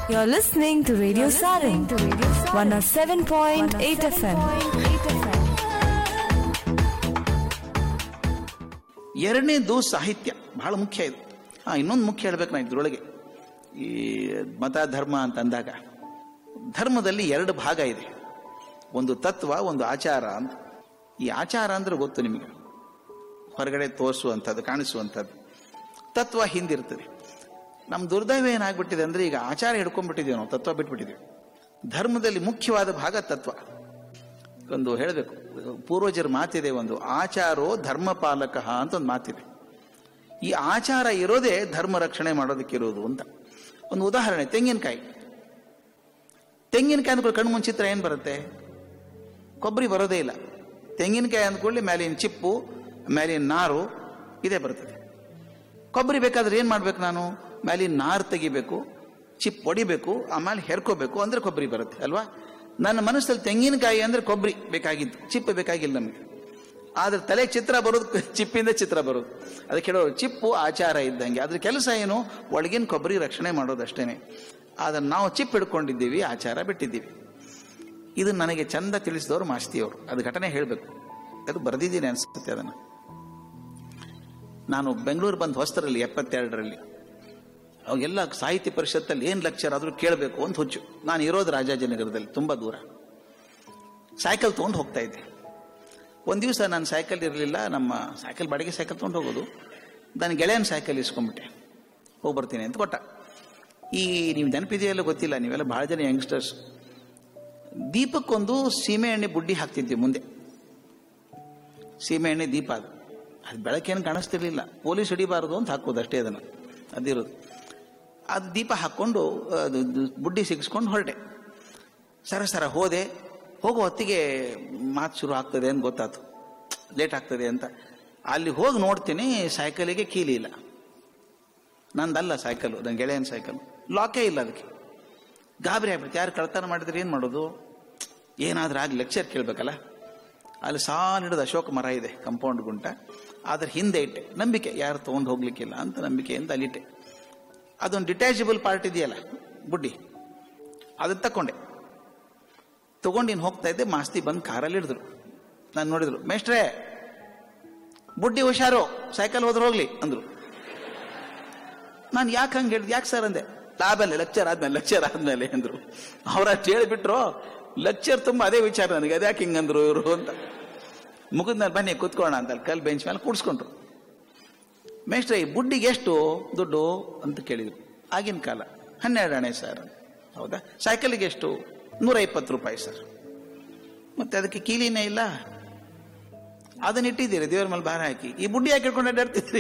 You're listening to Radio Sarin, 107.8 FM. ಎರಡನೇದು ಸಾಹಿತ್ಯ ಬಹಳ ಮುಖ್ಯ ಇದು ಹಾ ಇನ್ನೊಂದು ಮುಖ್ಯ ಹೇಳ್ಬೇಕು ನಾನು ಇದ್ರೊಳಗೆ ಈ ಮತ ಧರ್ಮ ಅಂತ ಅಂದಾಗ ಧರ್ಮದಲ್ಲಿ ಎರಡು ಭಾಗ ಇದೆ ಒಂದು ತತ್ವ ಒಂದು ಆಚಾರ ಅಂತ ಈ ಆಚಾರ ಅಂದ್ರೆ ಗೊತ್ತು ನಿಮಗೆ ಹೊರಗಡೆ ತೋರಿಸುವಂಥದ್ದು ಕಾಣಿಸುವಂಥದ್ದು ತತ್ವ ಹಿಂದಿರ್ತದೆ ನಮ್ಮ ದುರ್ದೈವ ಏನಾಗ್ಬಿಟ್ಟಿದೆ ಅಂದ್ರೆ ಈಗ ಆಚಾರ ಹಿಡ್ಕೊಂಡ್ಬಿಟ್ಟಿದ್ದೇವೆ ನಾವು ತತ್ವ ಬಿಟ್ಬಿಟ್ಟಿದ್ದೇವೆ ಧರ್ಮದಲ್ಲಿ ಮುಖ್ಯವಾದ ಭಾಗ ತತ್ವ ಒಂದು ಹೇಳಬೇಕು ಪೂರ್ವಜರ ಮಾತಿದೆ ಒಂದು ಆಚಾರೋ ಧರ್ಮ ಪಾಲಕ ಅಂತ ಒಂದು ಮಾತಿದೆ ಈ ಆಚಾರ ಇರೋದೇ ಧರ್ಮ ರಕ್ಷಣೆ ಮಾಡೋದಕ್ಕಿರೋದು ಅಂತ ಒಂದು ಉದಾಹರಣೆ ತೆಂಗಿನಕಾಯಿ ತೆಂಗಿನಕಾಯಿ ಅಂದ್ಕೊಳ್ಳಿ ಕಣ್ಣು ಮುಂಚಿತ್ರ ಏನು ಬರುತ್ತೆ ಕೊಬ್ಬರಿ ಬರೋದೇ ಇಲ್ಲ ತೆಂಗಿನಕಾಯಿ ಅಂದ್ಕೊಳ್ಳಿ ಮೇಲಿನ ಚಿಪ್ಪು ಮೇಲಿನ ನಾರು ಇದೇ ಬರ್ತದೆ ಕೊಬ್ಬರಿ ಬೇಕಾದ್ರೆ ಏನು ಮಾಡ್ಬೇಕು ನಾನು ಮೇಲಿನ ನಾರು ತೆಗಿಬೇಕು ಚಿಪ್ ಹೊಡಿಬೇಕು ಆಮೇಲೆ ಹೆರ್ಕೋಬೇಕು ಅಂದ್ರೆ ಕೊಬ್ಬರಿ ಬರುತ್ತೆ ಅಲ್ವಾ ನನ್ನ ಮನಸ್ಸಲ್ಲಿ ತೆಂಗಿನಕಾಯಿ ಅಂದ್ರೆ ಕೊಬ್ಬರಿ ಬೇಕಾಗಿತ್ತು ಚಿಪ್ಪು ಬೇಕಾಗಿಲ್ಲ ನಮಗೆ ಆದ್ರೆ ತಲೆ ಚಿತ್ರ ಬರೋದು ಚಿಪ್ಪಿಂದ ಚಿತ್ರ ಬರೋದು ಅದಕ್ಕೆ ಹೇಳೋ ಚಿಪ್ಪು ಆಚಾರ ಇದ್ದಂಗೆ ಅದ್ರ ಕೆಲಸ ಏನು ಒಳಗಿನ ಕೊಬ್ಬರಿ ರಕ್ಷಣೆ ಮಾಡೋದಷ್ಟೇನೆ ಆದ್ರೆ ನಾವು ಚಿಪ್ ಹಿಡ್ಕೊಂಡಿದ್ದೀವಿ ಆಚಾರ ಬಿಟ್ಟಿದ್ದೀವಿ ಇದು ನನಗೆ ಚಂದ ತಿಳಿಸಿದವರು ಮಾಸ್ತಿಯವರು ಅದು ಘಟನೆ ಹೇಳಬೇಕು ಅದು ಬರೆದಿದ್ದೀನಿ ಅನ್ಸುತ್ತೆ ಅದನ್ನು ನಾನು ಬೆಂಗಳೂರು ಬಂದು ಹೊಸ್ತರಲ್ಲಿ ಎಪ್ಪತ್ತೆರಡರಲ್ಲಿ ಅವಾಗೆಲ್ಲ ಸಾಹಿತ್ಯ ಪರಿಷತ್ತಲ್ಲಿ ಏನು ಲೆಕ್ಚರ್ ಆದರೂ ಕೇಳಬೇಕು ಅಂತ ಹುಚ್ಚು ನಾನು ಇರೋದು ರಾಜಾಜಿನಗರದಲ್ಲಿ ತುಂಬ ದೂರ ಸೈಕಲ್ ತೊಗೊಂಡು ಹೋಗ್ತಾ ಇದ್ದೆ ಒಂದು ದಿವಸ ನಾನು ಸೈಕಲ್ ಇರಲಿಲ್ಲ ನಮ್ಮ ಸೈಕಲ್ ಬಾಡಿಗೆ ಸೈಕಲ್ ತೊಗೊಂಡು ಹೋಗೋದು ನನ್ನ ಗೆಳೆಯನ ಸೈಕಲ್ ಇಸ್ಕೊಂಡ್ಬಿಟ್ಟೆ ಹೋಗಿ ಬರ್ತೀನಿ ಅಂತ ಕೊಟ್ಟ ಈ ನೀವು ನೆನಪಿದೆಯಲ್ಲ ಗೊತ್ತಿಲ್ಲ ನೀವೆಲ್ಲ ಭಾಳ ಜನ ಯಂಗ್ಸ್ಟರ್ಸ್ ದೀಪಕ್ಕೊಂದು ಸೀಮೆ ಎಣ್ಣೆ ಬುಡ್ಡಿ ಹಾಕ್ತಿದ್ವಿ ಮುಂದೆ ಸೀಮೆ ಎಣ್ಣೆ ದೀಪ ಅದು ಅದು ಬೆಳಕೇನು ಕಾಣಿಸ್ತಿರ್ಲಿಲ್ಲ ಪೊಲೀಸ್ ಹಿಡಿಬಾರದು ಅಂತ ಹಾಕೋದು ಅಷ್ಟೇ ಅದನ್ನು ಅದಿರೋದು ಅದು ದೀಪ ಹಾಕ್ಕೊಂಡು ಅದು ಬುಡ್ಡಿ ಸಿಗಿಸ್ಕೊಂಡು ಹೊರಟೆ ಸರ ಸರ ಹೋದೆ ಹೋಗೋ ಹೊತ್ತಿಗೆ ಮಾತು ಶುರು ಆಗ್ತದೆ ಅಂತ ಗೊತ್ತಾಯ್ತು ಲೇಟ್ ಆಗ್ತದೆ ಅಂತ ಅಲ್ಲಿ ಹೋಗಿ ನೋಡ್ತೀನಿ ಸೈಕಲಿಗೆ ಕೀಲಿ ಇಲ್ಲ ನಂದಲ್ಲ ಸೈಕಲು ನನ್ನ ಗೆಳೆಯನ ಸೈಕಲ್ ಲಾಕೇ ಇಲ್ಲ ಅದಕ್ಕೆ ಗಾಬರಿ ಆಗ್ಬಿಡ್ತು ಯಾರು ಕಳ್ತನ ಮಾಡಿದ್ರೆ ಏನು ಮಾಡೋದು ಏನಾದ್ರೂ ಆಗಿ ಲೆಕ್ಚರ್ ಕೇಳಬೇಕಲ್ಲ ಅಲ್ಲಿ ಸಾಲು ಹಿಡಿದು ಅಶೋಕ ಮರ ಇದೆ ಕಂಪೌಂಡ್ ಗುಂಟ ಅದ್ರ ಹಿಂದೆ ಇಟ್ಟೆ ನಂಬಿಕೆ ಯಾರು ತೊಗೊಂಡು ಹೋಗ್ಲಿಕ್ಕಿಲ್ಲ ಅಂತ ನಂಬಿಕೆಯಿಂದ ಅಲ್ಲಿಟ್ಟೆ ಅದೊಂದು ಡಿಟ್ಯಾಚಬಲ್ ಪಾರ್ಟ್ ಇದೆಯಲ್ಲ ಬುಡ್ಡಿ ಅದನ್ನ ತಕೊಂಡೆ ತಗೊಂಡು ಇನ್ನು ಹೋಗ್ತಾ ಇದ್ದೆ ಮಾಸ್ತಿ ಬಂದು ಕಾರಲ್ಲಿ ಹಿಡಿದ್ರು ನಾನು ನೋಡಿದ್ರು ಮೇಷ್ಟ್ರೇ ಬುಡ್ಡಿ ಹುಷಾರು ಸೈಕಲ್ ಹೋದ್ರೆ ಹೋಗ್ಲಿ ಅಂದ್ರು ನಾನು ಯಾಕೆ ಹಂಗೆ ಹೇಳಿದ್ ಯಾಕೆ ಸರ್ ಅಂದೆ ಆಮೇಲೆ ಲೆಕ್ಚರ್ ಆದ್ಮೇಲೆ ಲೆಕ್ಚರ್ ಆದ್ಮೇಲೆ ಅಂದ್ರು ಅವ್ರ ಅಷ್ಟು ಹೇಳಿಬಿಟ್ರು ಲೆಕ್ಚರ್ ತುಂಬ ಅದೇ ವಿಚಾರ ನನಗೆ ಅದ್ಯಾಕೆ ಹಿಂಗಂದ್ರು ಇವರು ಅಂತ ಮುಗಿದ್ಮೇಲೆ ಬನ್ನಿ ಕೂತ್ಕೊಳ್ಳೋಣ ಅಂತ ಅಲ್ಲಿ ಕಲ್ ಬೆಂಚ್ ಮೇಲೆ ಕೂಡಿಸ್ಕೊಂಡ್ರು ಮೇಷ್ಟ್ರೆ ಈ ಬುಡ್ಡಿಗೆ ಎಷ್ಟು ದುಡ್ಡು ಅಂತ ಕೇಳಿದ್ರು ಆಗಿನ ಕಾಲ ಹನ್ನೆರಡು ಅಣೆ ಸರ್ ಹೌದಾ ಸೈಕಲಿಗೆ ಎಷ್ಟು ನೂರ ಇಪ್ಪತ್ತು ರೂಪಾಯಿ ಸರ್ ಮತ್ತೆ ಅದಕ್ಕೆ ಕೀಲಿನೇ ಇಲ್ಲ ಅದನ್ನ ಇಟ್ಟಿದ್ದೀರಿ ದೇವ್ರ ಮೇಲೆ ಭಾರ ಹಾಕಿ ಈ ಬುಡ್ಡಿ ಯಾಕೆ ಹಿಡ್ಕೊಂಡು ಅಡ್ಡಾಡ್ತಿದ್ರಿ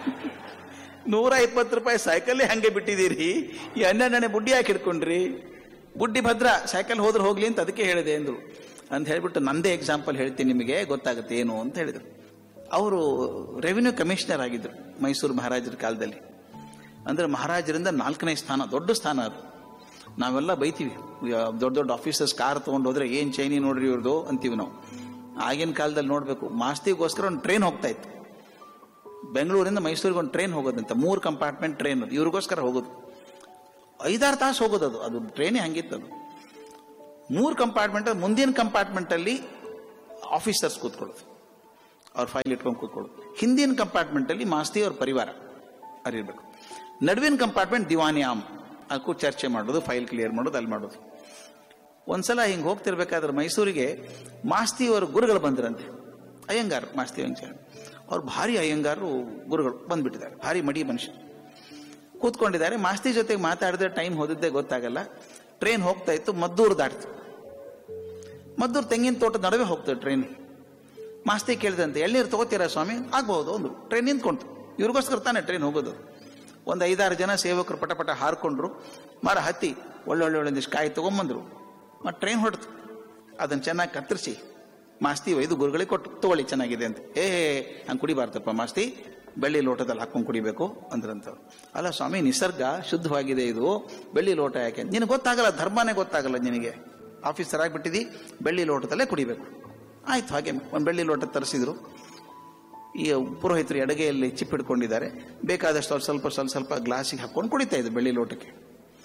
ನೂರ ಇಪ್ಪತ್ತು ರೂಪಾಯಿ ಸೈಕಲ್ಲೇ ಹಂಗೆ ಬಿಟ್ಟಿದ್ದೀರಿ ಈ ಹನ್ನೆರಡನೇ ಬುಡ್ಡಿ ಯಾಕೆ ಹಿಡ್ಕೊಂಡ್ರಿ ಬುಡ್ಡಿ ಭದ್ರ ಸೈಕಲ್ ಹೋದ್ರೆ ಹೋಗ್ಲಿ ಅಂತ ಅದಕ್ಕೆ ಹೇಳಿದೆ ಅಂದ್ರು ಅಂತ ಹೇಳ್ಬಿಟ್ಟು ನಂದೇ ಎಕ್ಸಾಂಪಲ್ ಹೇಳ್ತೀನಿ ನಿಮಗೆ ಗೊತ್ತಾಗುತ್ತೆ ಏನು ಅಂತ ಹೇಳಿದ್ರು ಅವರು ರೆವಿನ್ಯೂ ಕಮಿಷನರ್ ಆಗಿದ್ರು ಮೈಸೂರು ಮಹಾರಾಜರ ಕಾಲದಲ್ಲಿ ಅಂದ್ರೆ ಮಹಾರಾಜರಿಂದ ನಾಲ್ಕನೇ ಸ್ಥಾನ ದೊಡ್ಡ ಸ್ಥಾನ ಅದು ನಾವೆಲ್ಲ ಬೈತೀವಿ ದೊಡ್ಡ ದೊಡ್ಡ ಆಫೀಸರ್ಸ್ ಕಾರ್ ತೊಗೊಂಡು ಹೋದ್ರೆ ಏನ್ ಚೈನಿ ನೋಡ್ರಿ ಇವ್ರದು ಅಂತೀವಿ ನಾವು ಆಗಿನ ಕಾಲದಲ್ಲಿ ನೋಡ್ಬೇಕು ಮಾಸ್ತಿಗೋಸ್ಕರ ಒಂದು ಟ್ರೈನ್ ಹೋಗ್ತಾ ಇತ್ತು ಬೆಂಗಳೂರಿಂದ ಮೈಸೂರಿಗೆ ಒಂದು ಟ್ರೈನ್ ಹೋಗೋದಂತ ಮೂರು ಕಂಪಾರ್ಟ್ಮೆಂಟ್ ಟ್ರೈನ್ ಇವ್ರಿಗೋಸ್ಕರ ಹೋಗೋದು ಐದಾರು ತಾಸು ಹೋಗೋದು ಅದು ಅದು ಟ್ರೈನೇ ಹಂಗಿತ್ತು ಅದು ಮೂರು ಕಂಪಾರ್ಟ್ಮೆಂಟ್ ಮುಂದಿನ ಕಂಪಾರ್ಟ್ಮೆಂಟ್ ಅಲ್ಲಿ ಆಫೀಸರ್ಸ್ ಕೂತ್ಕೊಳ್ಳೋದು ಅವ್ರ ಫೈಲ್ ಇಟ್ಕೊಂಡು ಕೂತ್ಕೊಳ್ಳೋದು ಹಿಂದಿನ ಕಂಪಾರ್ಟ್ಮೆಂಟ್ ಅಲ್ಲಿ ಮಾಸ್ತಿ ಅವ್ರ ಪರಿವಾರ ಅರಿರ್ಬೇಕು ನಡುವಿನ ಕಂಪಾರ್ಟ್ಮೆಂಟ್ ದಿವಾನಿ ಆಮ್ ಅದಕ್ಕೂ ಚರ್ಚೆ ಮಾಡೋದು ಫೈಲ್ ಕ್ಲಿಯರ್ ಮಾಡೋದು ಅಲ್ಲಿ ಮಾಡೋದು ಒಂದ್ಸಲ ಹಿಂಗೆ ಹೋಗ್ತಿರ್ಬೇಕಾದ್ರೆ ಮೈಸೂರಿಗೆ ಮಾಸ್ತಿಯವರ ಗುರುಗಳು ಬಂದ್ರಂತೆ ಅಯ್ಯಂಗಾರ್ ಮಾಸ್ತಿ ವೆಂಕಟ ಅವ್ರು ಭಾರಿ ಅಯ್ಯಂಗಾರು ಗುರುಗಳು ಬಂದ್ಬಿಟ್ಟಿದ್ದಾರೆ ಭಾರಿ ಮಡಿ ಮನುಷ್ಯ ಕೂತ್ಕೊಂಡಿದ್ದಾರೆ ಮಾಸ್ತಿ ಜೊತೆಗೆ ಮಾತಾಡಿದ್ರೆ ಟೈಮ್ ಹೋದಿದ್ದೇ ಗೊತ್ತಾಗಲ್ಲ ಟ್ರೈನ್ ಹೋಗ್ತಾ ಇತ್ತು ಮದ್ದೂರು ದಾಟ್ತು ಮದ್ದೂರು ತೆಂಗಿನ ತೋಟದ ನಡುವೆ ಹೋಗ್ತದೆ ಟ್ರೈನ್ ಮಾಸ್ತಿ ಕೇಳಿದಂತೆ ಎಳ್ನೀರು ತಗೋತೀರಾ ಸ್ವಾಮಿ ಆಗ್ಬಹುದು ಒಂದು ಟ್ರೈನ್ ನಿಂತ್ಕೊಂತು ಇವ್ರಿಗೋಸ್ಕರ ತಾನೇ ಟ್ರೈನ್ ಹೋಗೋದು ಒಂದು ಐದಾರು ಜನ ಸೇವಕರು ಪಟ ಪಟ ಹಾರ್ಕೊಂಡ್ರು ಮರ ಹತ್ತಿ ಒಳ್ಳೊಳ್ಳೆ ಒಂದಿಷ್ಟು ಕಾಯಿ ತಗೊಂಬಂದ್ರು ಮತ್ತು ಟ್ರೈನ್ ಹೊಡ್ತು ಅದನ್ನು ಚೆನ್ನಾಗಿ ಕತ್ತರಿಸಿ ಮಾಸ್ತಿ ಒಯ್ದು ಗುರುಗಳಿಗೆ ಕೊಟ್ಟು ತಗೊಳ್ಳಿ ಚೆನ್ನಾಗಿದೆ ಅಂತ ಏ ಹಂಗೆ ಕುಡಿಬಾರ್ದಪ್ಪ ಮಾಸ್ತಿ ಬೆಳ್ಳಿ ಲೋಟದಲ್ಲಿ ಹಾಕೊಂಡು ಕುಡಿಬೇಕು ಅಂದ್ರಂತ ಅಲ್ಲ ಸ್ವಾಮಿ ನಿಸರ್ಗ ಶುದ್ಧವಾಗಿದೆ ಇದು ಬೆಳ್ಳಿ ಲೋಟ ಯಾಕೆ ನಿನಗೆ ಗೊತ್ತಾಗಲ್ಲ ಧರ್ಮನೇ ಗೊತ್ತಾಗಲ್ಲ ನಿನಗೆ ಆಫೀಸರ್ ಆಗಿಬಿಟ್ಟಿದಿ ಬೆಳ್ಳಿ ಲೋಟದಲ್ಲೇ ಕುಡಿಬೇಕು ಆಯ್ತು ಹಾಗೆ ಒಂದು ಬೆಳ್ಳಿ ಲೋಟ ತರಿಸಿದ್ರು ಈ ಪುರೋಹಿತರು ಎಡಗೆಯಲ್ಲಿ ಚಿಪ್ ಹಿಡ್ಕೊಂಡಿದ್ದಾರೆ ಬೇಕಾದಷ್ಟು ಅವ್ರು ಸ್ವಲ್ಪ ಸ್ವಲ್ಪ ಸ್ವಲ್ಪ ಗ್ಲಾಸಿಗೆ ಹಾಕೊಂಡು ಕುಡಿತಾ ಇದ್ರು ಬೆಳ್ಳಿ ಲೋಟಕ್ಕೆ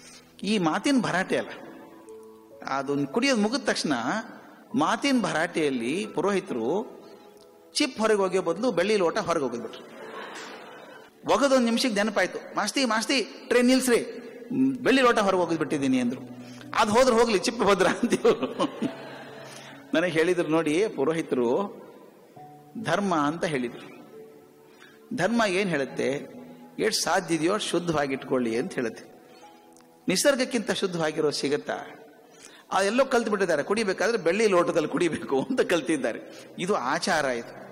ಈ ಮಾತಿನ ಭರಾಟೆ ಅಲ್ಲ ಅದೊಂದು ಕುಡಿಯೋದು ಮುಗಿದ ತಕ್ಷಣ ಮಾತಿನ ಭರಾಟೆಯಲ್ಲಿ ಪುರೋಹಿತರು ಚಿಪ್ ಹೊರಗೆ ಹೋಗೋ ಬದಲು ಬೆಳ್ಳಿ ಲೋಟ ಹೊರಗೆ ಹೋಗಿದ್ಬಿಟ್ರು ಒಗದೊಂದು ನಿಮಿಷಕ್ಕೆ ನೆನಪಾಯ್ತು ಮಾಸ್ತಿ ಮಾಸ್ತಿ ಟ್ರೈನ್ ನಿಲ್ಸ್ರಿ ಹ್ಮ್, ಬೆಳ್ಳಿ ಲೋಟ ಹೊರಗೆ ಹೋಗಿದ್ಬಿಟ್ಟಿದ್ದೀನಿ ಅಂದ್ರು ಅದು ಹೋದ್ರೆ ಹೋಗ್ಲಿ ಚಿಪ್ ಹೋದ್ರ ಅಂತೀವ್ರು ನನಗೆ ಹೇಳಿದ್ರು ನೋಡಿ ಪುರೋಹಿತರು ಧರ್ಮ ಅಂತ ಹೇಳಿದ್ರು ಧರ್ಮ ಏನ್ ಹೇಳುತ್ತೆ ಎಷ್ಟು ಸಾಧ್ಯ ಇದೆಯೋ ಅಷ್ಟ್ ಶುದ್ಧವಾಗಿ ಇಟ್ಕೊಳ್ಳಿ ಅಂತ ಹೇಳುತ್ತೆ ನಿಸರ್ಗಕ್ಕಿಂತ ಶುದ್ಧವಾಗಿರೋ ಸಿಗತ್ತಾ ಅದೆಲ್ಲೋ ಕಲ್ತು ಬಿಟ್ಟಿದ್ದಾರೆ ಕುಡಿಬೇಕಾದ್ರೆ ಬೆಳ್ಳಿ ಲೋಟದಲ್ಲಿ ಕುಡಿಬೇಕು ಅಂತ ಕಲ್ತಿದ್ದಾರೆ ಇದು ಆಚಾರ ಇದು